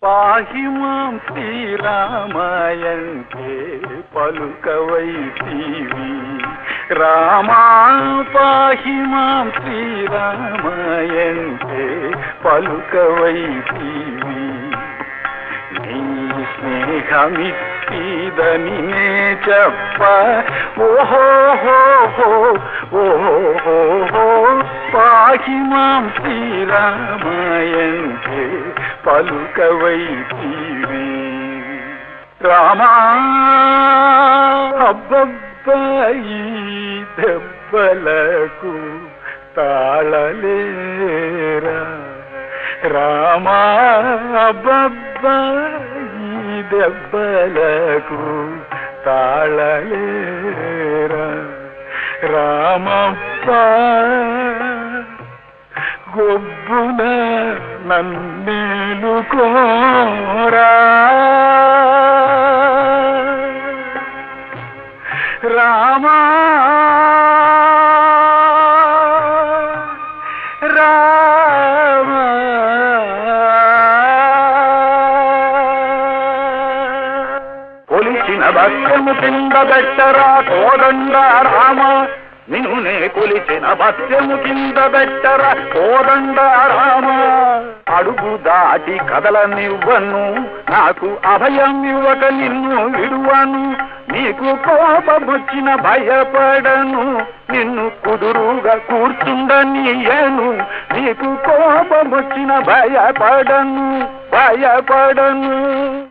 పాహి మాం శ్రీరామాయంటే పలుకవైతీవి రామా పాహి మాం శ్రీరామాయంటే పలుకవైతీవి నీ స్నేహమిత్తిదని నే చెప్ప ఓహో ఓహో పాహి మాం శ్రీరామాయంటే పలుకవైతీవి రామా అబ్బబ్బాయి దెబ్బలకు తాళలేరా రామా అబ్బబ్బాయి దెబ్బలకు తాళలేరా రామప్ప గొబ్బున నన్నేలుకోరా రామా రామా కొలిచిన భక్తము కింద బెట్టరా కోదండ రామ నిన్ను నే కొలిచిన భక్తము కింద బెట్టరా కోదండ రామ అడుగు దాటి కదలనివ్వను నాకు అభయం ఇవ్వక నిన్ను విడువను నీకు కోపమొచ్చిన భయపడను నిన్ను కుదురుగా కూర్చుండనీయను నీకు కోపమొచ్చిన భయపడను భయపడను